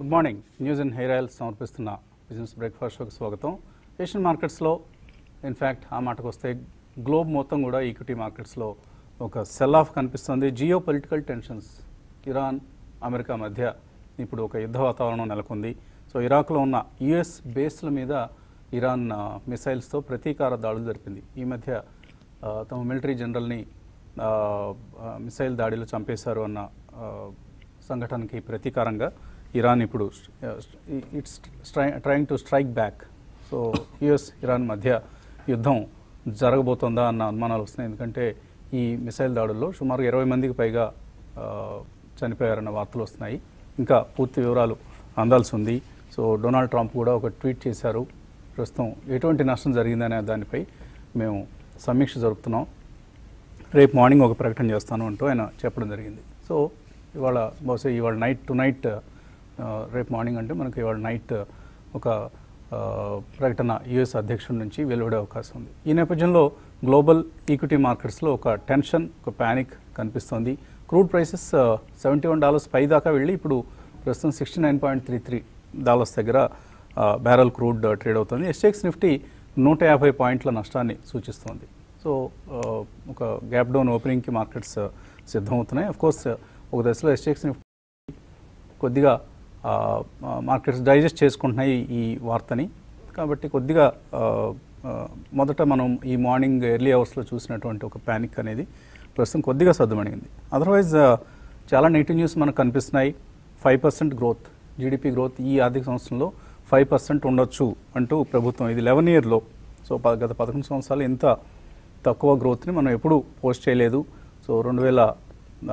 Good morning news and hair oil సమర్పిస్తున్న business breakfast షోకి స్వాగతం ఏషియన్ మార్కెట్స్లో ఇన్ఫ్యాక్ట్ ఆ మాటకు వస్తే గ్లోబ్ మొత్తం కూడా ఈక్విటీ మార్కెట్స్లో ఒక సెల్ ఆఫ్ కనిపిస్తుంది geopolitical tensions Iran America మధ్య ఇప్పుడు ఒక యుద్ధ వాతావరణం నెలకొంది సో ఇరాక్లో ఉన్న యుఎస్ బేస్ల మీద ఇరాన్ ఆ, మిసైల్స్తో ప్రతీకార దాడులు జరిపింది ఈ మధ్య ఆ, తమ మిలిటరీ జనరల్ని ఆ, ఆ, మిసైల్ దాడిలో చంపేశారు అన్న ఆ, సంఘటనకి ప్రతీకారంగా ఇరాన్ ఇప్పుడు it's trying to strike back so US Iran మధ్య యుద్ధం జరగబోతోందా అన్న అనుమానాలు వస్తున్నాయి ఎందుకంటే ఈ మిసైల్ దాడుల్లో సుమారు ఇరవై మందికి పైగా ఆ, చనిపోయారన్న వార్తలు వస్తున్నాయి ఇంకా పూర్తి వివరాలు అందాల్సి ఉంది సో డొనాల్డ్ ట్రంప్ కూడా ఒక ట్వీట్ చేశారు ప్రస్తుతం ఎటువంటి నష్టం జరిగిందనే దానిపై మేము సమీక్ష జరుపుతున్నాం రేపు మార్నింగ్ ఒక ప్రకటన చేస్తాను అంటూ ఆయన చెప్పడం జరిగింది సో ఇవాళ బహుశా ఇవాళ నైట్ టు నైట్ రేపు మార్నింగ్ అంటే మనకి ఇవాళ నైట్ ఒక ఆ, ప్రకటన యుఎస్ అధ్యక్షుడి నుంచి వెలువడే అవకాశం ఉంది ఈ నేపథ్యంలో గ్లోబల్ ఈక్విటీ మార్కెట్స్లో ఒక టెన్షన్ ఒక ప్యానిక్ కనిపిస్తోంది crude prices seventy one dollars పై దాకా వెళ్ళి ఇప్పుడు ప్రస్తుతం sixty nine point three three dollars దగ్గర బ్యారల్ క్రూడ్ ట్రేడ్ అవుతుంది ఎస్టెక్స్ నిఫ్టీ నూట యాభై పాయింట్ల నష్టాన్ని సూచిస్తోంది సో ఆ, ఒక గ్యాప్ డౌన్ ఓపెనింగ్కి మార్కెట్స్ సిద్ధమవుతున్నాయి అఫ్ కోర్స్ ఒక దశలో ఎస్టెక్స్ నిఫ్టీ కొద్దిగా ఆ, ఆ, మార్కెట్స్ డైజెస్ట్ చేసుకుంటున్నాయి ఈ వార్తని కాబట్టి కొద్దిగా ఆ, ఆ, మొదట మనం ఈ మార్నింగ్ ఎర్లీ అవర్స్లో చూసినటువంటి ఒక ప్యానిక్ అనేది ప్రస్తుతం కొద్దిగా సర్దుమణిగింది అదర్వైజ్ ఆ, చాలా నెగిటివ్ న్యూస్ మనకు కనిపిస్తున్నాయి five percent growth GDP growth ఈ ఆర్థిక సంవత్సరంలో ఫైవ్ పర్సెంట్ ఉండొచ్చు అంటూ ప్రభుత్వం ఇది లెవెన్ ఇయర్లో సో ప- గత పదకొండు సంవత్సరాలు ఇంత తక్కువ గ్రోత్ని మనం ఎప్పుడూ పోస్ట్ చేయలేదు సో రెండు వేల ఆ,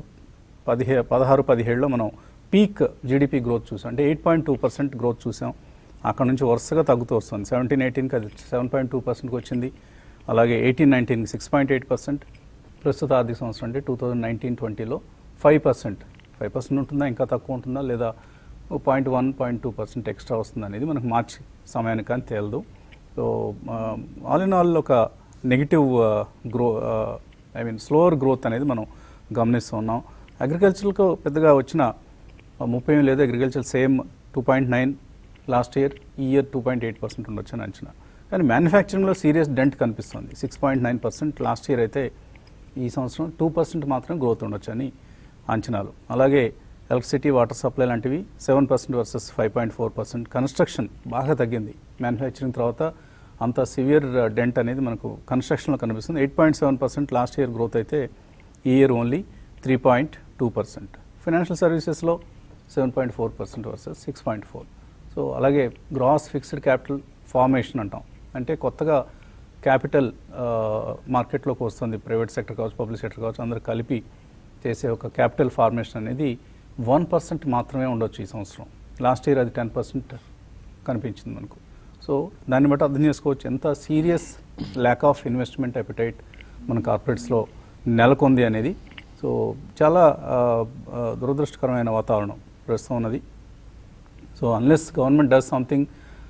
పదిహే పదహారు పదిహేడులో మనం పీక్ జీడిపి గ్రోత్ చూసాం అంటే eight point two percent growth చూసాం అక్కడ నుంచి వరుసగా తగ్గుతూ వస్తుంది సెవెంటీన్ ఎయిటీన్కి అది సెవెన్ పాయింట్ టూ పర్సెంట్కి వచ్చింది అలాగే ఎయిటీన్ నైన్టీన్కి సిక్స్ పాయింట్ ఎయిట్ పర్సెంట్ ప్రస్తుత ఆర్థిక సంవత్సరం అంటే టూ థౌజండ్ నైన్టీన్ ట్వంటీలో ఫైవ్ పర్సెంట్ ఫైవ్ పర్సెంట్ ఉంటుందా ఇంకా తక్కువ ఉంటుందా లేదా point one point two percent extra వస్తుంది అనేది మనకు మార్చి సమయానికి కానీ తేలదు సో ఆల్ ఇన్ ఆల్ ఒక negative grow I mean slower growth అనేది మనం గమనిస్తూ ఉన్నాం అగ్రికల్చర్కు పెద్దగా వచ్చిన ఆ, ముప్పై ఏం లేదు agriculture same two point nine last year ఈ year two point eight percent ఉండొచ్చు అని అంచనా కానీ మ్యానుఫ్యాక్చరింగ్లో సీరియస్ డెంట్ కనిపిస్తుంది six point nine percent last year అయితే ఈ సంవత్సరం టూ పర్సెంట్ మాత్రం గ్రోత్ ఉండొచ్చు అని అంచనాలు అలాగే ఎలక్ట్రిసిటీ వాటర్ సప్లై లాంటివి seven percent versus five point four percent construction బాగా తగ్గింది మ్యానుఫ్యాక్చరింగ్ తర్వాత అంత సివియర్ డెంట్ అనేది మనకు కన్స్ట్రక్షన్లో కనిపిస్తుంది eight point seven percent last year growth అయితే ఈ year only three point two percent financial సర్వీసెస్లో seven point four percent versus six point four so అలాగే గ్రాస్ ఫిక్స్డ్ క్యాపిటల్ ఫార్మేషన్ అంటాం అంటే కొత్తగా క్యాపిటల్ మార్కెట్లోకి వస్తుంది ప్రైవేట్ సెక్టర్ కావచ్చు పబ్లిక్ సెక్టర్ కావచ్చు అందరు కలిపి చేసే ఒక క్యాపిటల్ ఫార్మేషన్ అనేది వన్ పర్సెంట్ మాత్రమే ఉండొచ్చు ఈ సంవత్సరం లాస్ట్ ఇయర్ అది టెన్ పర్సెంట్ కనిపించింది మనకు సో దాన్ని బట్టి అర్థం చేసుకోవచ్చు ఎంత serious lack of investment appetite మన కార్పొరేట్స్లో నెలకొంది అనేది సో చాలా ఆ, ఆ, దురదృష్టకరమైన వాతావరణం ప్రస్తుతం ఉన్నది so unless government does something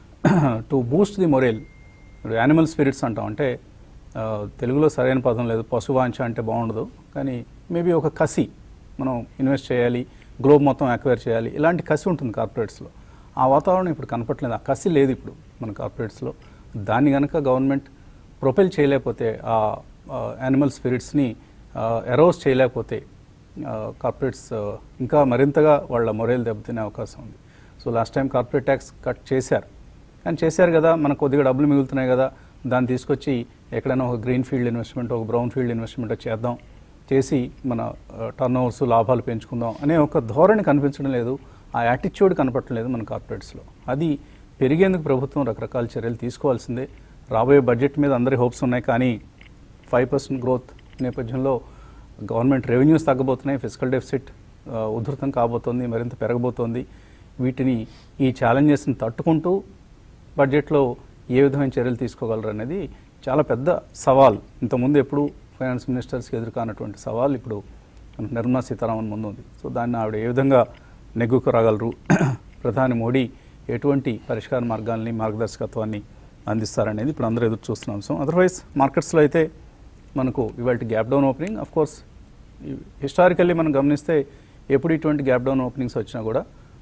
to boost the morale ఇప్పుడు యానిమల్ స్పిరిట్స్ అంటాం అంటే ఆ, తెలుగులో సరైన పదం లేదు పశువాంఛ అంటే బాగుండదు కానీ మేబీ ఒక కసి మనం ఇన్వెస్ట్ చేయాలి గ్లోబ్ మొత్తం అక్వైర్ చేయాలి ఇలాంటి కసి ఉంటుంది కార్పొరేట్స్లో ఆ వాతావరణం ఇప్పుడు కనపట్లేదు ఆ కసి లేదు ఇప్పుడు మన కార్పొరేట్స్లో దాన్ని కనుక గవర్నమెంట్ ప్రొపెల్ చేయలేకపోతే ఆ యానిమల్ స్పిరిట్స్ని ఎరోస్ చేయలేకపోతే కార్పొరేట్స్ ఇంకా మరింతగా వాళ్ళ మొరేల్ దెబ్బతినే అవకాశం ఉంది so last time corporate tax cut చేశారు కానీ చేశారు కదా మనకు కొద్దిగా డబ్బులు మిగులుతున్నాయి కదా దాన్ని తీసుకొచ్చి ఎక్కడైనా ఒక గ్రీన్ ఫీల్డ్ ఇన్వెస్ట్మెంట్ ఒక బ్రౌన్ ఫీల్డ్ ఇన్వెస్ట్మెంట్ చేద్దాం చేసి మన టర్న్ ఓవర్స్ లాభాలు పెంచుకుందాం అనే ఒక ధోరణి కనిపించడం లేదు ఆ యాటిట్యూడ్ కనపడటం లేదు మన కార్పొరేట్స్లో అది పెరిగేందుకు ప్రభుత్వం రకరకాల చర్యలు తీసుకోవాల్సిందే రాబోయే బడ్జెట్ మీద అందరి హోప్స్ ఉన్నాయి కానీ ఫైవ్ పర్సెంట్ గ్రోత్ నేపథ్యంలో గవర్నమెంట్ రెవెన్యూస్ తగ్గబోతున్నాయి ఫిజికల్ డెఫిసిట్ ఉధృతం కాబోతోంది మరింత పెరగబోతోంది వీటిని ఈ ఛాలెంజెస్ని తట్టుకుంటూ బడ్జెట్లో ఏ విధమైన చర్యలు తీసుకోగలరు అనేది చాలా పెద్ద సవాల్ ఇంతకుముందు ఎప్పుడు ఫైనాన్స్ మినిస్టర్స్కి ఎదుర్కానటువంటి సవాల్ ఇప్పుడు మన నిర్మలా సీతారామన్ ముందు ఉంది సో దాన్ని ఆవిడ ఏ విధంగా నెగ్గుకు రాగలరు ప్రధాని మోడీ ఎటువంటి పరిష్కార మార్గాల్ని మార్గదర్శకత్వాన్ని అందిస్తారనేది ఇప్పుడు అందరూ ఎదురు చూస్తున్న అంశం అదర్వైజ్ మార్కెట్స్లో అయితే మనకు ఇవాళ gap down opening of course historically మనం గమనిస్తే ఎప్పుడు ఇటువంటి గ్యాప్ డౌన్ ఓపెనింగ్స్ వచ్చినా కూడా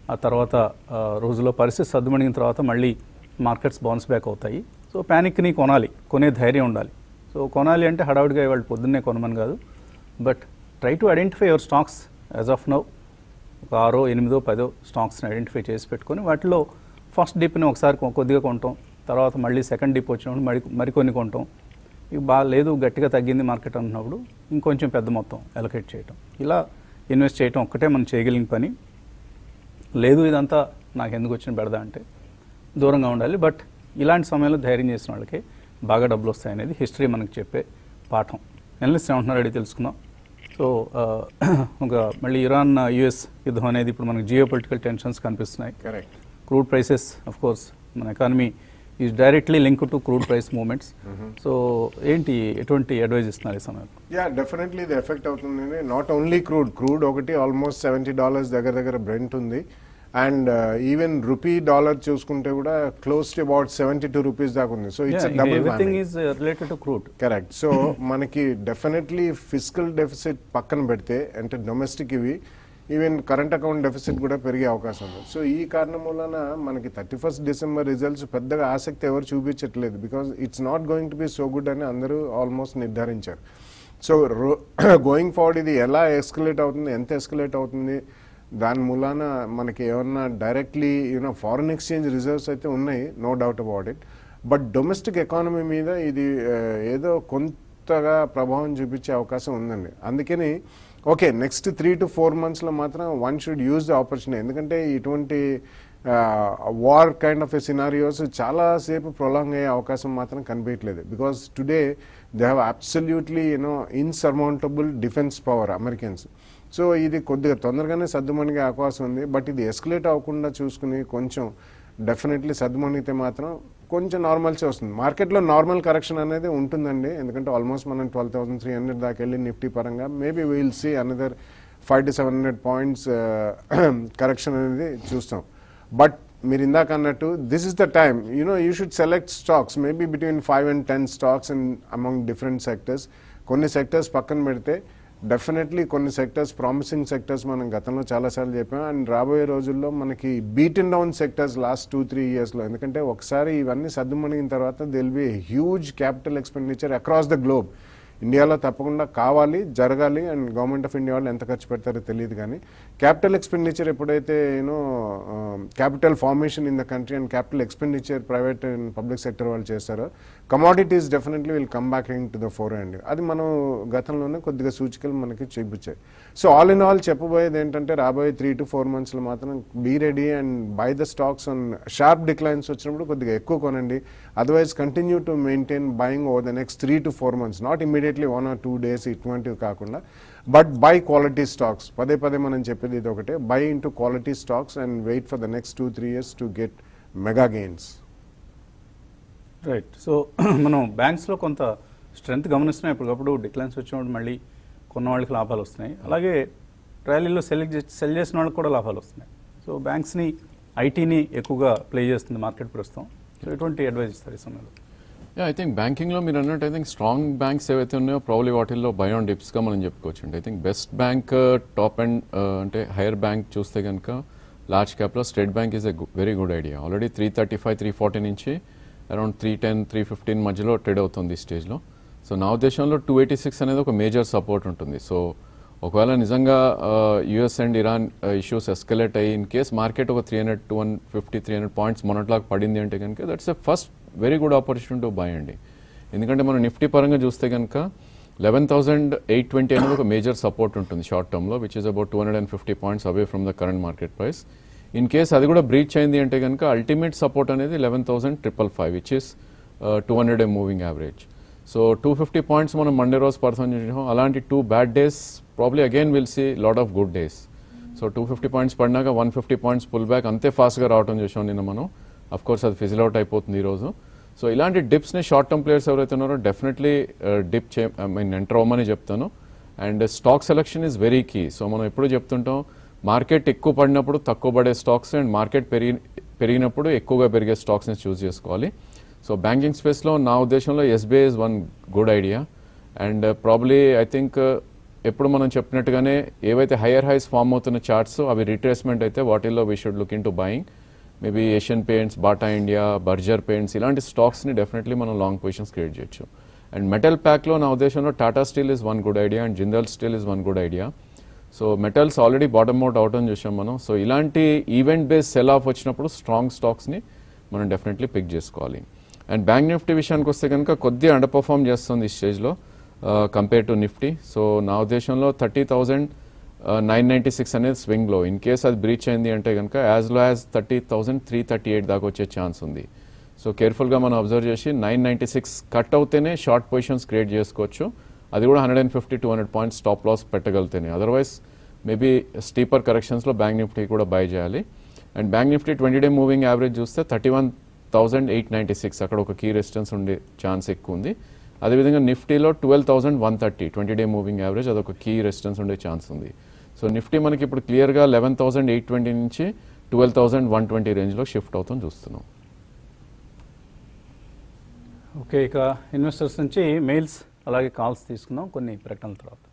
ఆ తర్వాత ఆ, రోజుల్లో పరిస్థితి సర్దుమణిగిన తర్వాత మళ్ళీ మార్కెట్స్ బౌన్స్ బ్యాక్ అవుతాయి సో ప్యానిక్ని కొనాలి కొనే ధైర్యం ఉండాలి సో కొనాలి అంటే హడావుడిగా ఇవాళ పొద్దున్నే కొనమని కాదు but try to identify your stocks as of now ఒక ఆరో ఎనిమిదో పదో స్టాక్స్ని ఐడెంటిఫై చేసి పెట్టుకొని వాటిలో ఫస్ట్ డిప్ని ఒకసారి కొ- కొద్దిగా కొంటాం తర్వాత మళ్ళీ సెకండ్ డిప్ వచ్చినప్పుడు మరి మరికొన్ని కొంటాం ఇక బాగా లేదు గట్టిగా తగ్గింది మార్కెట్ అంటున్నప్పుడు ఇంకొంచెం పెద్ద మొత్తం అలొకేట్ చేయటం ఇలా ఇన్వెస్ట్ చేయటం ఒక్కటే మనం చేయగలిగిన పని లేదు ఇదంతా నాకు ఎందుకు వచ్చిన బెడద అంటే దూరంగా ఉండాలి బట్ ఇలాంటి సమయంలో ధైర్యం చేసిన వాళ్ళకి బాగా డబ్బులు వస్తాయనేది హిస్టరీ మనకు చెప్పే పాఠం ఎనలిస్ట్ ఏమంటున్నారు అడిగి తెలుసుకుందాం సో ఆ, ఒక మళ్ళీ ఇరాన్ యుఎస్ యుద్ధం అనేది ఇప్పుడు మనకు జియో పొలిటికల్ టెన్షన్స్ కనిపిస్తున్నాయి correct crude prices of course మన economy is directly link to crude price movements so ఏంటి ఎటువంటి అడ్వైజ్ ఇస్తున్నారు ఈ సమయంలో యా డెఫినెట్లీ ఇది ఎఫెక్ట్ అవుతుంది నాట్ ఓన్లీ క్రూడ్ క్రూడ్ ఒకటి ఆల్మోస్ట్ సెవెంటీ డాలర్స్ దగ్గర దగ్గర బ్రెంట్ ఉంది అండ్ ఈవెన్ రూపీ డాలర్ చూసుకుంటే కూడా close to about seventy two rupees దాకా ఉంది so it's double everything is related to crude correct so మనకి డెఫినెట్లీ ఫిజికల్ డెఫిసిట్ పక్కన పెడితే అంటే డొమెస్టిక్ ఇవి ఈవెన్ కరెంట్ అకౌంట్ డెఫిసిట్ కూడా పెరిగే అవకాశం ఉంది సో ఈ కారణం వలన మనకి థర్టీ ఫస్ట్ డిసెంబర్ రిజల్ట్స్ పెద్దగా ఆసక్తి ఎవరు చూపించట్లేదు because it's not going to be so good అని అందరూ ఆల్మోస్ట్ నిర్ధారించారు సో గోయింగ్ ఫార్వర్డ్ ఇది ఎలా ఎస్కలేట్ అవుతుంది ఎంత ఎస్కలేట్ అవుతుంది దాని మూలాన మనకి ఏమన్నా directly you know foreign exchange reserves అయితే ఉన్నాయి no doubt about it but domestic economy మీద ఇది ఆ, ఏదో కొంతగా ప్రభావం చూపించే అవకాశం ఉందండి అందుకని okay next three to four మంత్స్లో మాత్రం one should use the opportunity ఎందుకంటే ఇటువంటి war kind of a scenarios చాలాసేపు ప్రొలాంగ్ అయ్యే అవకాశం మాత్రం కనిపించట్లేదు because today they have absolutely you know insurmountable defence power Americans so ఇది కొద్దిగా తొందరగానే సర్దుమణిగే అవకాశం ఉంది బట్ ఇది ఎస్కలేట్ అవ్వకుండా చూసుకుని కొంచెం డెఫినెట్లీ సర్దుమణిగితే మాత్రం కొంచెం నార్మల్సీ వస్తుంది మార్కెట్లో నార్మల్ కరెక్షన్ అనేది ఉంటుందండి ఎందుకంటే ఆల్మోస్ట్ మనం ట్వెల్వ్ థౌసండ్ త్రీ హండ్రెడ్ దాకా వెళ్ళి నిఫ్టీ పరంగా maybe will see another five to seven hundred points correction అనేది చూస్తాం బట్ మీరు ఇందాక అన్నట్టు this is the time you know you should select stocks maybe between five and ten stocks and among different sectors కొన్ని sectors పక్కన పెడితే definitely కొన్ని sectors promising sectors మనం గతంలో చాలాసార్లు చెప్పాం అండ్ రాబోయే రోజుల్లో మనకి beaten down sectors last two three ఇయర్స్లో ఎందుకంటే ఒకసారి ఇవన్నీ సర్దుమణిగిన తర్వాత there'll be huge capital expenditure across the globe ఇండియాలో తప్పకుండా కావాలి జరగాలి అండ్ గవర్నమెంట్ ఆఫ్ ఇండియా వాళ్ళు ఎంత ఖర్చు పెడతారో తెలియదు కానీ క్యాపిటల్ ఎక్స్పెండిచర్ ఎప్పుడైతే you know capital formation in the country and capital expenditure private and public sector వాళ్ళు చేస్తారో commodities definitely will come back to the fore and అది మనం గతంలోనే కొద్దిగా సూచికలు మనకి చూపించాయి సో ఆల్ ఇన్ ఆల్ చెప్పబోయేది ఏంటంటే రాబోయే త్రీ టు ఫోర్ మంత్స్లో మాత్రం be ready and buy the stocks and sharp declines వచ్చినప్పుడు కొద్దిగా ఎక్కువ కొనండి otherwise continue to maintain buying over the next three to four months not immediately one or two days ఇటువంటివి కాకుండా బట్ బై క్వాలిటీ స్టాక్స్ పదే పదే మనం చెప్పేది ఇది ఒకటే buy into quality stocks and wait for the next two three years to get mega gains right so మనం బ్యాంక్స్లో కొంత స్ట్రెంత్ గమనిస్తున్నాం ఎప్పటికప్పుడు డిక్లైన్స్ వచ్చినప్పుడు మళ్ళీ కొన్న వాళ్ళకి లాభాలు వస్తున్నాయి అలాగే ర్యాలీలో సెల్ సెల్ చేసిన వాళ్ళకి కూడా లాభాలు వస్తున్నాయి సో బ్యాంక్స్ని ఐటీని ఎక్కువగా ప్లే చేస్తుంది మార్కెట్ ప్రస్తుతం సో ఎటువంటి అడ్వైజ్ ఇస్తారు ఈ సమయంలో యా ఐ థింక్ బ్యాంకింగ్లో మీరు అన్నట్టు ఐ థింక్ స్ట్రాంగ్ బ్యాంక్స్ ఏవైతే ఉన్నాయో ప్రాబ్లీ వాటిల్లో బయాన్ డిప్స్గా మనం చెప్పుకోవచ్చు అండి I think best bank top and అంటే హైయర్ బ్యాంక్ చూస్తే కనుక లార్జ్ క్యాప్లో State Bank is a very good idea already three thirty five three forty నుంచి around three ten three fifteen మధ్యలో ట్రేడ్ అవుతుంది ఈ స్టేజ్లో సో నా ఉద్దేశంలో టూ ఎయిటీ సిక్స్ అనేది ఒక మేజర్ సపోర్ట్ ఉంటుంది సో ఒకవేళ నిజంగా US and Iran issues escalate అయ్యి ఇన్ కేస్ మార్కెట్ ఒక three hundred two one fifty three hundred points మొన్నట్లాగా పడింది అంటే కనుక that's a first very good opportunity to buy అండి ఎందుకంటే మనం నిఫ్టీ పరంగా చూస్తే కనుక లెవెన్ థౌసండ్ ఎయిట్ ట్వంటీ అనేది ఒక మేజర్ సపోర్ట్ ఉంటుంది షార్ట్ టర్మ్లో which is about two hundred and fifty points away from the current market price in case అది కూడా బ్రీచ్ అయింది అంటే కనుక అల్టిమేట్ సపోర్ట్ అనేది eleven thousand triple five which is two hundred a moving average so two fifty points మనం Monday రోజు పర్సన్ చేసాం అలాంటి two bad days probably again will see lot of good days so two fifty points పడినాక one fifty points pull back అంతే ఫాస్ట్గా రావడం చూసాం నిన్న మనం అఫ్ కోర్స్ అది ఫిజిల్ అవుట్ అయిపోతుంది ఈరోజు సో ఇలాంటి డిప్స్ని షార్ట్ టర్మ్ ప్లేయర్స్ ఎవరైతే ఉన్నారో డెఫినెట్లీ డిప్ చే ఐ మీన్ ఎంటర్ అవ్వమని చెప్తాను and stock selection is very key so మనం ఎప్పుడు చెప్తుంటాం మార్కెట్ ఎక్కువ పడినప్పుడు తక్కువ పడే స్టాక్స్ అండ్ మార్కెట్ పెరిగి పెరిగినప్పుడు ఎక్కువగా పెరిగే స్టాక్స్ని చూస్ చేసుకోవాలి సో బ్యాంకింగ్ స్పేస్లో నా ఉద్దేశంలో SBI is one good idea and probably I think ఎప్పుడు మనం చెప్పినట్టుగానే ఏవైతే హయ్యర్ హైస్ ఫామ్ అవుతున్న చార్ట్స్ అవి రిట్రేస్మెంట్ అయితే వాటిల్లో we should look into buying maybe Asian Paints Bata India Berger Paints ఇలాంటి స్టాక్స్ని డెఫినెట్లీ మనం లాంగ్ పొజిషన్స్ క్రియేట్ చేయొచ్చు అండ్ మెటల్ ప్యాక్లో నా ఉద్దేశంలో Tata Steel is one good idea and Jindal Steel is one good idea so metals already bottom out అవటం చూసాం మనం సో ఇలాంటి ఈవెంట్ బేస్ సెల్ ఆఫ్ వచ్చినప్పుడు స్ట్రాంగ్ స్టాక్స్ని మనం డెఫినెట్లీ పిక్ చేసుకోవాలి అండ్ బ్యాంక్ నిఫ్టీ విషయానికి వస్తే కనుక కొద్దిగా అండర్ పర్ఫామ్ చేస్తుంది ఈ స్టేజ్లో కంపేర్ టు నిఫ్టీ సో నా ఉద్దేశంలో thirty thousand nine ninety six అనేది స్వింగ్లో ఇన్ కేస్ అది బ్రీచ్ అయింది అంటే కనుక as low as thirty thousand three thirty eight దాకా వచ్చే ఛాన్స్ ఉంది సో కేర్ఫుల్గా మనం అబ్జర్వ్ చేసి నైన్ నైంటీ సిక్స్ కట్ అవుతేనే షార్ట్ పొజిషన్స్ క్రియేట్ చేసుకోవచ్చు అది కూడా hundred and fifty two hundred points stop loss పెట్టగలితేనే అదర్వైజ్ మేబీ స్టీపర్ కరెక్షన్స్లో బ్యాంక్ నిఫ్టీ కూడా బై చేయాలి and bank Nifty twenty day moving average చూస్తే thirty one thousand eight ninety six అక్కడ ఒక కీ రెసిస్టెన్స్ ఉండే ఛాన్స్ ఎక్కువ ఉంది అదేవిధంగా నిఫ్టీలో twelve thousand one thirty twenty day moving average అదొక కీ రెసిస్టెన్స్ ఉండే ఛాన్స్ ఉంది సో నిఫ్టీ మనకి ఇప్పుడు క్లియర్గా లెవెన్ థౌసండ్ ఎయిట్ ట్వంటీ నుంచి ట్వెల్వ్ థౌసండ్ వన్ ట్వంటీ రేంజ్లో షిఫ్ట్ అవుతాం చూస్తున్నాం ఓకే ఇక ఇన్వెస్టర్స్ నుంచి మెయిల్స్ అలాగే కాల్స్ తీసుకుందాం కొన్ని ప్రకటనల తర్వాత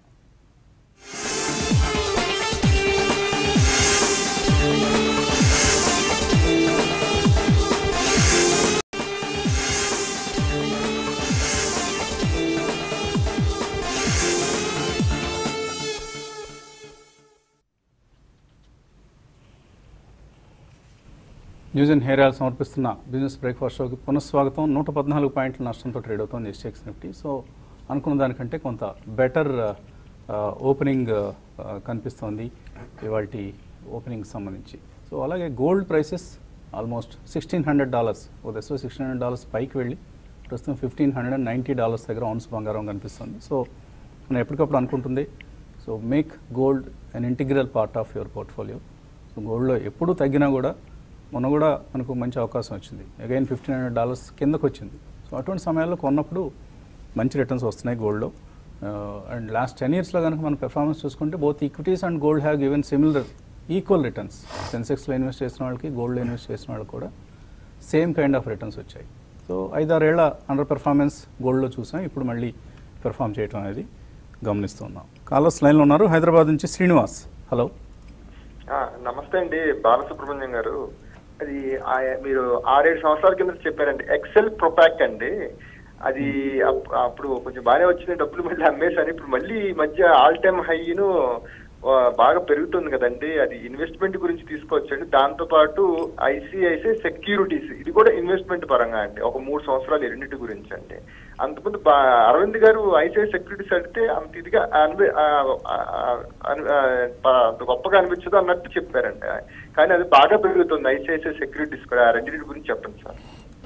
న్యూస్ అండ్ హెయిర్ ఆయిల్ సమర్పిస్తున్న బిజినెస్ బ్రేక్ఫాస్ట్ షోకి పునఃస్వాగతం నూట పద్నాలుగు పాయింట్ల నష్టంతో ట్రేడ్ అవుతోంది ఎస్టెక్స్ నిఫ్టీ సో అనుకున్న దానికంటే కొంత బెటర్ ఓపెనింగ్ కనిపిస్తోంది ఇవాళ ఓపెనింగ్ సంబంధించి సో అలాగే gold prices almost sixteen hundred dollars ఓ దశలో సిక్స్టీన్ హండ్రెడ్ డాలర్స్ పైకి వెళ్ళి ప్రస్తుతం fifteen hundred and ninety dollars దగ్గర ఆన్స్ బంగారం కనిపిస్తుంది సో మనం ఎప్పటికప్పుడు అనుకుంటుంది so make gold an integral part of your portfolio so గోల్డ్లో ఎప్పుడు తగ్గినా కూడా మొన్న కూడా మనకు మంచి అవకాశం వచ్చింది అగైన్ ఫిఫ్టీన్ హండ్రెడ్ డాలర్స్ కిందకు వచ్చింది సో అటువంటి సమయాల్లో కొన్నప్పుడు మంచి రిటర్న్స్ వస్తున్నాయి గోల్డ్లో అండ్ లాస్ట్ టెన్ ఇయర్స్లో కనుక మన పెర్ఫార్మెన్స్ చూసుకుంటే both equities and gold have given similar equal returns సెన్సెక్స్లో ఇన్వెస్ట్ చేసిన వాళ్ళకి గోల్డ్లో ఇన్వెస్ట్ చేసిన వాళ్ళకి కూడా సేమ్ కైండ్ ఆఫ్ రిటర్న్స్ వచ్చాయి సో ఐదారేళ్ల అండర్ పెర్ఫార్మెన్స్ గోల్డ్లో చూసాం ఇప్పుడు మళ్ళీ పెర్ఫామ్ చేయడం అనేది గమనిస్తున్నాం కాలర్స్ లైన్లో ఉన్నారు హైదరాబాద్ నుంచి శ్రీనివాస్ హలో ఆ, నమస్తే అండి బాలసుబ్రహ్మణ్యం గారు అది ఆ- మీరు ఆరేడు సంవత్సరాల కింద చెప్పారండి ఎక్సెల్ ప్రొపాక్ అండి అది అప్- అప్పుడు కొంచెం బాగానే వచ్చింది డబ్బులు మళ్ళీ అమ్మేశాను ఇప్పుడు మళ్ళీ ఈ మధ్య ఆల్ టైమ్ హైను బాగా పెరుగుతుంది కదండి అది ఇన్వెస్ట్మెంట్ గురించి తీసుకోవచ్చండి దాంతో పాటు ఐసిఐసిఐ సెక్యూరిటీస్ ఇది కూడా ఇన్వెస్ట్మెంట్ పరంగా అండి ఒక మూడు సంవత్సరాలు ఈ రెండింటి గురించి అండి అంతకుముందు బా- అరవింద్ గారు ఐసిఐ సెక్యూరిటీస్ అడిగితే అంత ఇదిగా అనిపి ఆ, ఆ, అను- ఆ, ప- అంత గొప్పగా అనిపించదు అన్నట్టు చెప్పారండి కానీ అది బాగా పెరుగుతుంది ఐసిఐసిఐ సెక్యూరిటీస్ కూడా ఆ రెండింటి గురించి చెప్పండి sir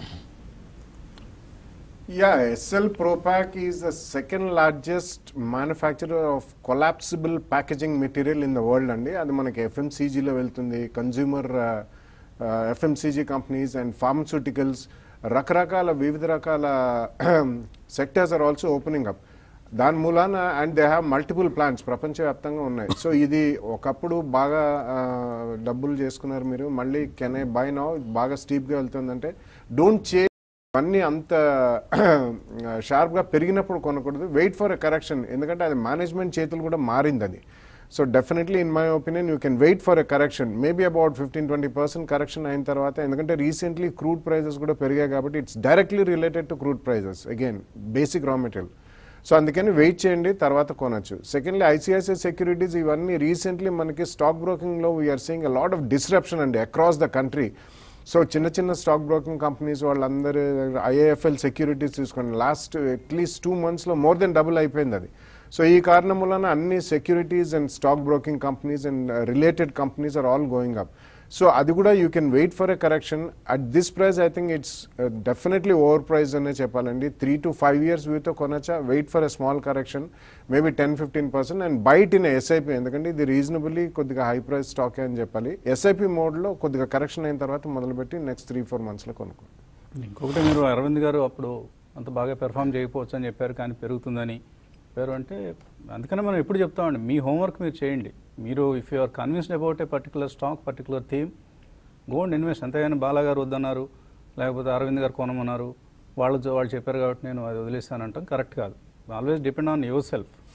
Yeah, SL Propack is the second largest manufacturer of collapsible packaging material in the world అండి అది మనకి ఎఫ్ఎంసీజీలో వెళ్తుంది consumer FMCG companies and pharmaceuticals రకరకాల వివిధ రకాల sectors are also opening up దాని మూలాన and they have multiple plans ప్రపంచవ్యాప్తంగా ఉన్నాయి సో ఇది ఒకప్పుడు బాగా ఆ, డబ్బులు చేసుకున్నారు మీరు మళ్ళీ కెన్ ఐ బై నౌ బాగా స్టీప్గా వెళ్తుందంటే డోంట్ చే అన్నీ అంత షార్ప్గా పెరిగినప్పుడు కొనకూడదు వెయిట్ ఫర్ ఎ కరెక్షన్ ఎందుకంటే అది మేనేజ్మెంట్ చేతులు కూడా మారింది అది so definitely in my opinion you can wait for a correction maybe about fifteen twenty percent correction అయిన తర్వాత ఎందుకంటే రీసెంట్లీ క్రూడ్ ప్రైజెస్ కూడా పెరిగాయి కాబట్టి it's directly related to crude prices again basic raw material so అందుకని wait చేయండి తర్వాత కొనొచ్చు సెకండ్లీ ఐసిఐసిఐ సెక్యూరిటీస్ ఇవన్నీ రీసెంట్లీ మనకి స్టాక్ బ్రోకింగ్లో we're seeing a lot of disruption అండి అక్రాస్ ద కంట్రీ సో చిన్న చిన్న స్టాక్ బ్రోకింగ్ కంపెనీస్ వాళ్ళందరూ ఐఏఎఫ్ఎల్ సెక్యూరిటీస్ తీసుకోండి లాస్ట్ అట్లీస్ట్ టూ మంత్స్లో మోర్ దెన్ డబుల్ అయిపోయింది అది సో ఈ కారణం వలన అన్ని securities and stock broking companies and related companies are all going up so అది కూడా you can wait for a correction at this price I think it's definitely over price అనే చెప్పాలండి త్రీ టు ఫైవ్ ఇయర్స్ వ్యూతో కొనొచ్చా wait for a small correction maybe ten fifteen percent and buy it in SIP ఎందుకంటే ఇది reasonably కొద్దిగా high price stock అని చెప్పాలి SIP మోడ్లో కొద్దిగా కరెక్షన్ అయిన తర్వాత మొదలుపెట్టి నెక్స్ట్ త్రీ ఫోర్ మంత్స్లో కొనుక్కోండి ఇంకొకటి మీరు అరవింద్ గారు అప్పుడు అంత బాగా పెర్ఫామ్ చేయకపోవచ్చు అని చెప్పారు కానీ పెరుగుతుందని చెప్పారు అంటే అందుకనే మనం ఎప్పుడు చెప్తామండి మీ హోంవర్క్ మీరు చేయండి మీరు if you are convinced about a particular stock particular theme gold invest అంతేగాని బాలా గారు వద్దన్నారు లేకపోతే అరవింద్ గారు కొనమన్నారు వాళ్ళు వాళ్ళు చెప్పారు కాబట్టి నేను అది వదిలేస్తానంటాం కరెక్ట్ కాదు always depend on yourself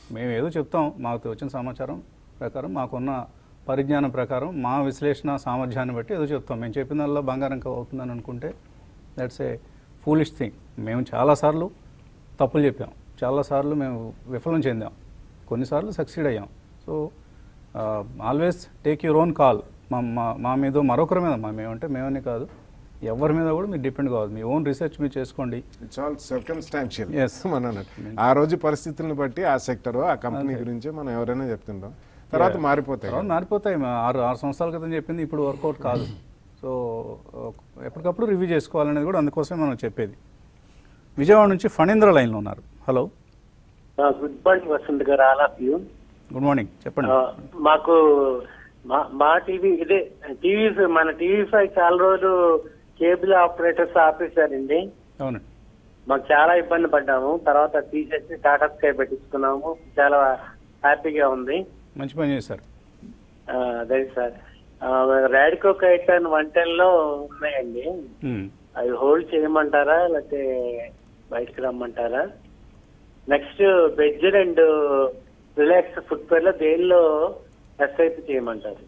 మేము ఏదో చెప్తాం మాకు వచ్చిన సమాచారం ప్రకారం మాకున్న పరిజ్ఞానం ప్రకారం మా విశ్లేషణ సామర్థ్యాన్ని బట్టి ఏదో చెప్తాం మేము చెప్పిన బంగారం క- అవుతుందని అనుకుంటే దట్స్ ఏ ఫూలిష్ థింగ్ మేము చాలాసార్లు తప్పులు చెప్పాం చాలాసార్లు మేము విఫలం చెందాం కొన్నిసార్లు సక్సీడ్ అయ్యాం so always take your own call మా మా మా మీద మరొకరి మీద మా మేమంటే మేమని కాదు ఎవరి మీద కూడా మీరు డిపెండ్ కావద్దు మీ ఓన్ రీసెర్చ్ మీరు చేసుకోండి ఇట్స్ ఆల్ సర్కమ్స్టాన్షియల్ Yes. మన అన్నట్టు ఆ రోజు పరిస్థితులను బట్టి ఆ సెక్టర్ ఆ కంపెనీ గురించి మనం ఎవరైనా చెప్తుంటాం తర్వాత Yeah. మారిపోతాయి తర్వాత మారిపోతాయి మా ఆరు ఆరు సంవత్సరాల క్రితం చెప్పింది ఇప్పుడు వర్కౌట్ కాదు సో ఎప్పటికప్పుడు రివ్యూ చేసుకోవాలనేది కూడా అందుకోసమే మనం చెప్పేది విజయవాడ నుంచి ఫణీంద్ర లైన్లో ఉన్నారు హలో గుడ్ మార్నింగ్ వసంత్ గారు all of you good morning చెప్పండి మాకు మా మా టీవీ ఇదే టీవీ మన టీవీ ఫైవ్ చాలా రోజులు కేబుల్ ఆపరేటర్స్ ఆపేశారండి అవునండి మాకు చాలా ఇబ్బంది పడ్డాము తర్వాత తీసేసి టాటా స్కై పెట్టించుకున్నాము చాలా హ్యాపీగా ఉంది మంచి పని చేశారు ఆ, అదే sir Radico Khaitan one ten లో ఉన్నాయండి మ్మ్. అవి హోల్డ్ చేయమంటారా లేకపోతే బయటకు రమ్మంటారా next Berger and relax footwear లో దేనిలో ఎస్ఐపి చేయమంటారు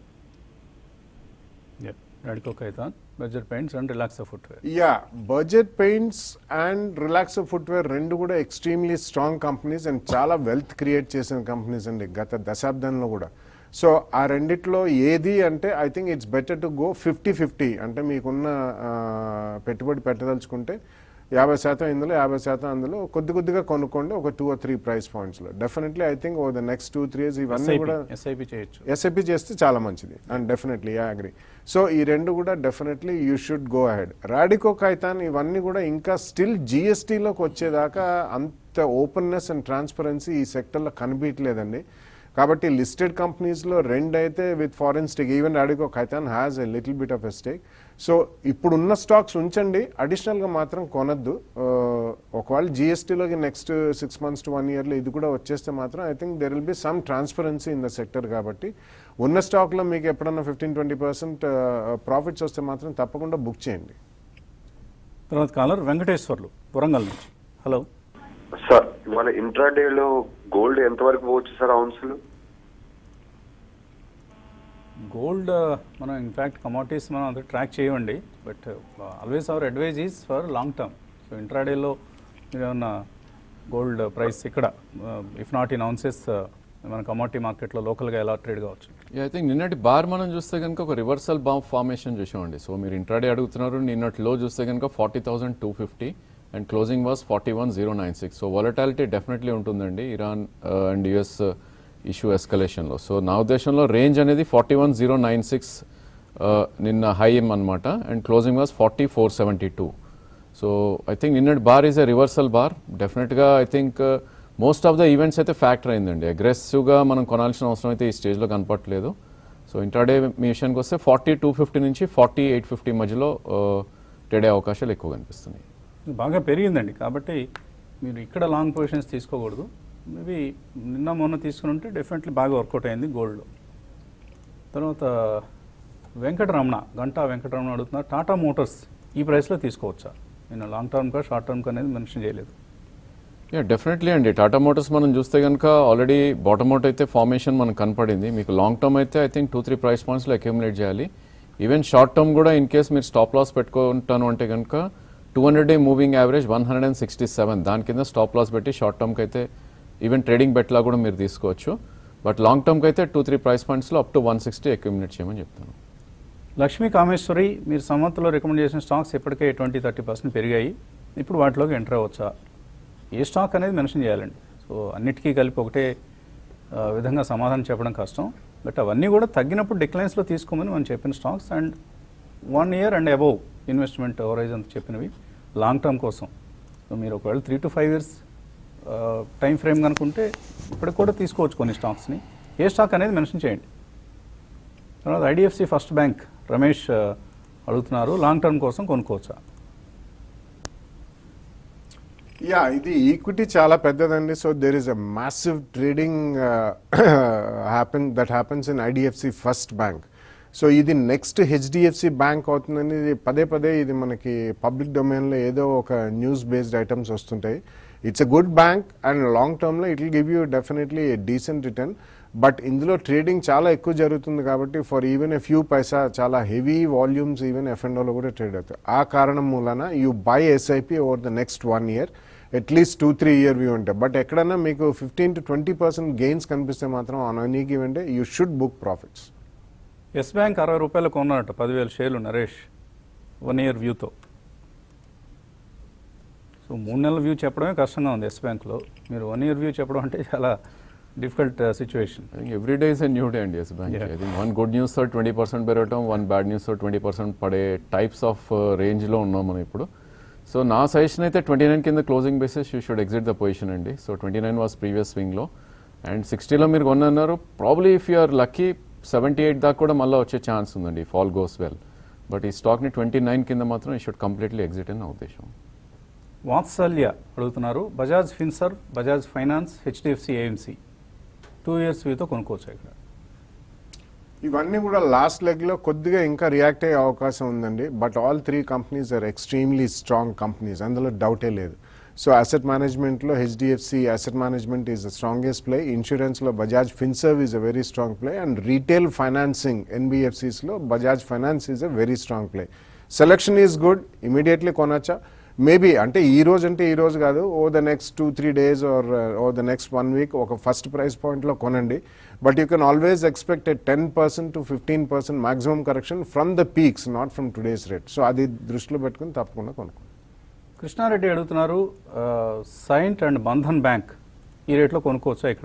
Yeah. Radico Kaitan, budget paints and relax footwear yeah budget paints and relax footwear రెండు కూడా ఎక్స్ట్రీమ్లీ స్ట్రాంగ్ కంపెనీస్ అండ్ చాలా వెల్త్ క్రియేట్ చేసిన కంపెనీస్ అండి గత దశాబ్దంలో కూడా సో ఆ రెండిట్లో ఏది అంటే I think it's better to go fifty fifty అంటే మీకున్న ఆ, పెట్టుబడి పెట్టదలుచుకుంటే యాభై శాతం ఇందులో యాభై శాతం అందులో కొద్ది కొద్దిగా కొనుక్కోండి ఒక టూ ఆర్ త్రీ ప్రైస్ పాయింట్స్లో definitely I think over the next two three years ఇవన్నీ ఎస్ఐపి కూడా ఎస్ఐపి చేయొచ్చు ఎస్ఐపి చేస్తే చాలా మంచిది and definitely I agree so ఈ రెండు కూడా definitely you should go ahead Radico Khaitan ఇవన్నీ కూడా ఇంకా స్టిల్ జిఎస్టీలోకి వచ్చేదాకా అంత ఓపెన్నెస్ అండ్ ట్రాన్స్పరెన్సీ ఈ సెక్టర్లో కనిపించలేదండి కాబట్టి లిస్టెడ్ కంపెనీస్లో రెండు అయితే with foreign stake even Radico Khaitan has a little bit of a stake so ఇప్పుడున్న స్టాక్స్ ఉంచండి అడిషనల్గా మాత్రం కొనద్దు ఆ, ఒకవేళ జిఎస్టీలోకి next six months to one ఇయర్లో ఇది కూడా వచ్చేస్తే మాత్రం I think there will be some transparency in the sector కాబట్టి ఉన్న స్టాక్లో మీకు ఎప్పుడన్నా ఫిఫ్టీన్ ట్వంటీ పర్సెంట్ ప్రాఫిట్స్ వస్తే మాత్రం తప్పకుండా బుక్ చేయండి తర్వాత కాలర్ వెంకటేశ్వర్లు వరంగల్ నుంచి హలో సార్ ఇవాళ ఇంట్రాడేలో గోల్డ్ ఎంత వరకు పోవచ్చు సార్ అవున్సులు గోల్డ్ మనం ఇన్ఫ్యాక్ట్ కమోడిటీస్ మనం అంత ట్రాక్ చేయండి but always our advice is for long term so ఇంట్రాడేలో మీరు ఏమన్నా గోల్డ్ ప్రైస్ ఇక్కడ ఇఫ్ నాట్ ఇన్ అవున్సెస్ మన కమోడిటీ మార్కెట్లో లోకల్గా ఎలా ట్రేడ్ కావచ్చు ఐ థింక్ నిన్నటి బార్ మనం చూస్తే కనుక ఒక రివర్సల్ బాంబ్ ఫార్మేషన్ చూసామండి సో మీరు ఇంట్రాడే అడుగుతున్నారు నిన్నటి లో చూస్తే కనుక forty thousand two fifty and closing was forty one zero nine six so volatility definitely ఉంటుందండి ఇరాన్ అండ్ యుఎస్ ఇష్యూ ఎస్కలేషన్లో సో నా ఉద్దేశంలో రేంజ్ అనేది forty one zero nine six నిన్న హై అనమాట and closing was forty four seventy two so I think నిన్నటి bar is a reversal bar డెఫినెట్గా I think most of the events అయితే factor అయిందండి అగ్రెసివ్గా మనం కొనాల్సిన అవసరం అయితే ఈ స్టేజ్లో కనపట్లేదు సో ఇంటర్డే మీ విషయానికి వస్తే ఫార్టీ టూ ఫిఫ్టీ నుంచి ఫార్టీ ఎయిట్ ఫిఫ్టీ మధ్యలో ట్రేడ్ అయ్యే అవకాశాలు ఎక్కువ కనిపిస్తున్నాయి ఇది బాగా పెరిగిందండి కాబట్టి మీరు ఇక్కడ లాంగ్ పొజిషన్స్ తీసుకోకూడదు మేబీ నిన్న మొన్న తీసుకుని ఉంటే డెఫినెట్లీ బాగా వర్కౌట్ అయింది గోల్డ్లో తర్వాత వెంకటరమణ గంటా వెంకటరమణ అడుగుతున్నారు టాటా మోటార్స్ ఈ ప్రైస్లో తీసుకోవచ్చా నేను లాంగ్ టర్మ్కా షార్ట్ టర్మ్కా అనేది మెన్షన్ చేయలేదు యా డెఫినెట్లీ అండి టాటా మోటార్స్ మనం చూస్తే కనుక ఆల్రెడీ బాటమ్ అవుట్ అయితే ఫార్మేషన్ మనకు కనపడింది మీకు లాంగ్ టర్మ్ అయితే I think two three price పాయింట్స్లో అక్యూములేట్ చేయాలి ఈవెన్ షార్ట్ టర్మ్ కూడా ఇన్ కేస్ మీరు స్టాప్ లాస్ పెట్టుకుంటాను అంటే కనుక two hundred day moving average one hundred and sixty seven దాని కింద స్టాప్ లాస్ పెట్టి షార్ట్ టర్మ్కి అయితే ఈవెన్ ట్రేడింగ్ బెట్లా కూడా మీరు తీసుకోవచ్చు బట్ లాంగ్ టర్మ్కి అయితే టూ త్రీ ప్రైస్ పాయింట్స్లో up to one sixty accumulate చేయమని చెప్తాను లక్ష్మీ కామేశ్వరి మీరు సమ్మత్లో రికమెండ్ చేసిన స్టాక్స్ ఇప్పటికే ట్వంటీ థర్టీ పర్సెంట్ పెరిగాయి ఇప్పుడు వాటిలోకి ఎంటర్ అవ్వచ్చా ఏ స్టాక్ అనేది మెన్షన్ చేయాలండి సో అన్నిటికీ కలిపి ఒకటే ఆ, విధంగా సమాధానం చెప్పడం కష్టం బట్ అవన్నీ కూడా తగ్గినప్పుడు డిక్లైన్స్లో తీసుకోమని మనం చెప్పిన stocks and one year and above investment horizon చెప్పినవి లాంగ్ టర్మ్ కోసం సో మీరు ఒకవేళ three to five years time frame కనుకుంటే ఇప్పటికి కూడా తీసుకోవచ్చు కొన్ని స్టాక్స్ని ఏ స్టాక్ అనేది మెన్షన్ చేయండి తర్వాత ఐడిఎఫ్సి ఫస్ట్ బ్యాంక్ రమేష్ ఆ, అడుగుతున్నారు లాంగ్ టర్మ్ కోసం కొనుక్కోవచ్చా యా ఇది ఈక్విటీ చాలా పెద్దదండి so there is a massive trading happen that happens in IDFC First Bank so ఇది నెక్స్ట్ హెచ్డిఎఫ్సి బ్యాంక్ అవుతుందని ఇది పదే పదే ఇది మనకి పబ్లిక్ డొమైన్లో ఏదో ఒక న్యూస్ బేస్డ్ ఐటమ్స్ వస్తుంటాయి it's a good bank and long టర్మ్లో it will give you definitely a decent return but ఇందులో ట్రేడింగ్ చాలా ఎక్కువ జరుగుతుంది కాబట్టి for even a few paisa చాలా హెవీ వాల్యూమ్స్ ఈవెన్ ఎఫ్ఎండోలో కూడా ట్రేడ్ అవుతాయి ఆ కారణం మూలన you buy SIP over the next one year at least two three year view ఉంటాయి బట్ ఎక్కడన్నా మీకు fifteen to twenty percent gains కనిపిస్తే మాత్రం on any given day you should book profits Yes Bank అరవై రూపాయలు కొన్నారట పదివేల షేర్లు నరేష్ వన్ ఇయర్ వ్యూతో సో మూడు నెలల వ్యూ చెప్పడమే కష్టంగా ఉంది ఎస్ బ్యాంక్లో మీరు వన్ ఇయర్ వ్యూ చెప్పడం అంటే చాలా difficult situation I think every day is a new day in yes bank. Yeah. I think one good news తో ట్వంటీ పర్సెంట్ పెరగటం వన్ బ్యాడ్ న్యూస్ తో ట్వంటీ పర్సెంట్ పడే టైప్స్ ఆఫ్ రేంజ్లో ఉన్నాం మనం ఇప్పుడు సో నా సజెషన్ అయితే ట్వంటీ నైన్ కింద closing basis you should exit the position అండి so twenty nine was previous స్వింగ్లో అండ్ సిక్స్టీలో మీరు కొన్నారు probably if you're lucky seventy eight దాకా కూడా మళ్ళీ వచ్చే ఛాన్స్ ఉందండి ఫాల్ గోస్ వెల్ బట్ ఈ స్టాక్ని ట్వంటీ నైన్ కింద మాత్రం ఈ షుడ్ కంప్లీట్లీ ఎగ్జిట్ అని నా ఉద్దేశం వాత్సల్య అడుగుతున్నారు Bajaj Finserv Bajaj Finance HDFC AMC two years వ్యూతో కొనుక్కోవచ్చు ఇక్కడ ఇవన్నీ కూడా లాస్ట్ లెగ్ లో కొద్దిగా ఇంకా రియాక్ట్ అయ్యే అవకాశం ఉందండి but all three companies are extremely strong companies అందులో డౌటే లేదు సో అసెట్ మేనేజ్మెంట్ లో HDFC asset management is the strongest play insurance లో Bajaj Finserv is a very strong play and retail financing NBFCs లో Bajaj Finance is a very strong play selection is good immediately కొనొచ్చా maybe అంటే ఈ రోజు అంటే ఈ రోజు కాదు over the next two three days or over the next one week ఒక ఫస్ట్ ప్రైస్ పాయింట్లో కొనండి but you can always expect a ten percent to fifteen percent maximum correction from the peaks not from today's rate so అది దృష్టిలో పెట్టుకుని తప్పకుండా కొనుక్కో కృష్ణారెడ్డి అడుగుతున్నారు saint and Bandhan bank ఈ రేట్లో కొనుక్కోవచ్చా ఇక్కడ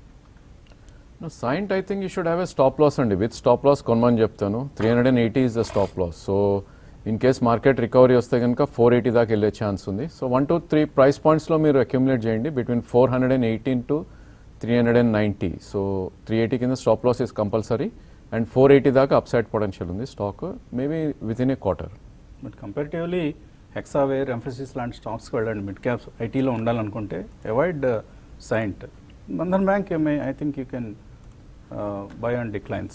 Cyient I think you should have a stop loss అండి విత్ స్టాప్ లాస్ కొనమని చెప్తాను three hundred and eighty is the stop loss so in case market recovery వస్తే కనుక ఫోర్ ఎయిటీ దాకా వెళ్ళే ఛాన్స్ ఉంది so one two three price పాయింట్స్లో మీరు అక్యుములేట్ చేయండి between four hundred and eighteen to three hundred and ninety so three eighty కింద stop loss is compulsory and four eighty దాకా అప్సైడ్ పొటెన్షియల్ ఉంది stock maybe within a quarter but comparatively Hexaware Mphasis లాంటి స్టాక్స్కి వెళ్ళండి mid caps ఐటీలో ఉండాలనుకుంటే avoid Cyient Bandhan Bank ఏమే I think you can buy and declines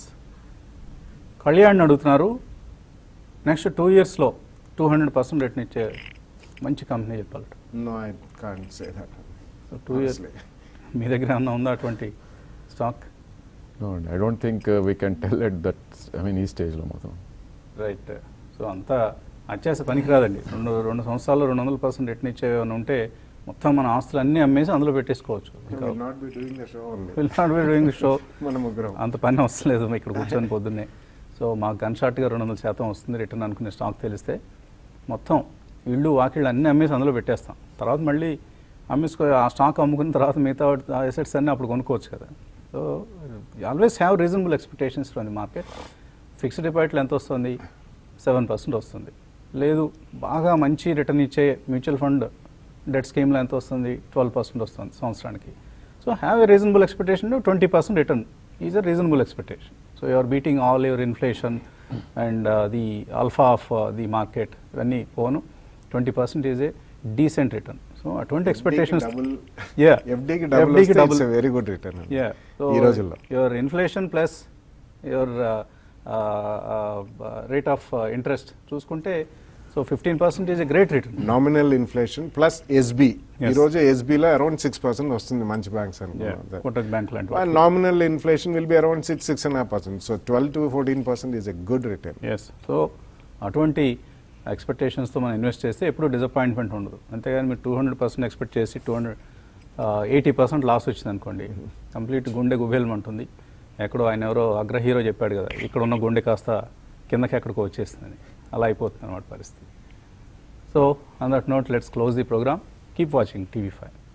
Kalyan అడుగుతున్నారు next two ఇయర్స్లో టూ హండ్రెడ్ పర్సెంట్ రేట్ని ఇచ్చే మంచి కంపెనీ చెప్పాలట no I can't say that two years మీ దగ్గర ఏమన్నా ఉందా అటువంటి స్టాక్ నో అండి I don't think we can tell at that I mean ఈ స్టేజ్లో మాత్రం రైట్ సో అంతా అత్యాస పనికిరాదండి రెండు రెండు సంవత్సరాలు రెండు వందల పర్సెంట్ రిటర్న్ ఇచ్చే ఏమైనా ఉంటే మొత్తం మన ఆస్తులు అన్నీ అమ్మేసి అందులో పెట్టేసుకోవచ్చు not be doing the show only will not be doing show మన ముగ్గురం అంత పని వస్తలేదు ఇక్కడ కూర్చొని పొద్దున్నే సో మాకు గన్ షాట్గా రెండు వందల శాతం వస్తుంది రిటర్న్ అనుకునే స్టాక్ తెలిస్తే మొత్తం ఇళ్ళు వాకిళ్ళు అన్నీ అమ్మేసి అందులో పెట్టేస్తాం తర్వాత మళ్ళీ అమ్మేసుకో ఆ స్టాక్ అమ్ముకున్న తర్వాత మిగతా అసెట్స్ అన్నీ అప్పుడు కొనుక్కోవచ్చు కదా so always have reasonable expectations from the market fixed డిపాజిట్లు ఎంత వస్తుంది సెవెన్ పర్సెంట్ వస్తుంది లేదు బాగా మంచి రిటర్న్ ఇచ్చే మ్యూచువల్ ఫండ్ డెట్ స్కీమ్లో ఎంత వస్తుంది ట్వెల్వ్ పర్సెంట్ వస్తుంది సంవత్సరానికి so have a reasonable expectation twenty percent return is a reasonable expectation so you're beating all your inflation and the alpha of the market ఇవన్నీ పోను twenty percent is a decent return so అటువంటి expectations double Yeah. ఎఫ్డీకి double FD కి double. Very good return Yeah. So ఈ రోజుల్లో your inflation plus your uh, uh, uh, rate of uh, interest చూసుకుంటే so fifteen percent is a great return nominal inflation plus SB Yes. ఈ రోజు ఎస్బీలో around six percent వస్తుంది మంచి banks అనుకున్నాం Kotak Bank లాంటి And nominal inflation will be around 6, 6.5%. So 12 to 14% is a good return. Yes so అటువంటి ఎక్స్పెక్టేషన్స్తో మనం invest చేస్తే ఎప్పుడు డిసప్పాయింట్మెంట్ ఉండదు అంతేగాని మీరు టూ హండ్రెడ్ పర్సెంట్ ఎక్స్పెక్ట్ చేసి two hundred eighty percent loss వచ్చింది అనుకోండి కంప్లీట్ గుండె గుబేలమంటుంది ఎక్కడో ఆయన ఎవరో అగ్ర హీరో చెప్పాడు కదా ఇక్కడ ఉన్న గుండె కాస్త కిందకి ఎక్కడికో వచ్చేస్తుందని అలా అయిపోతుంది అనమాట పరిస్థితి so on that note let's close the programme keep watching TV five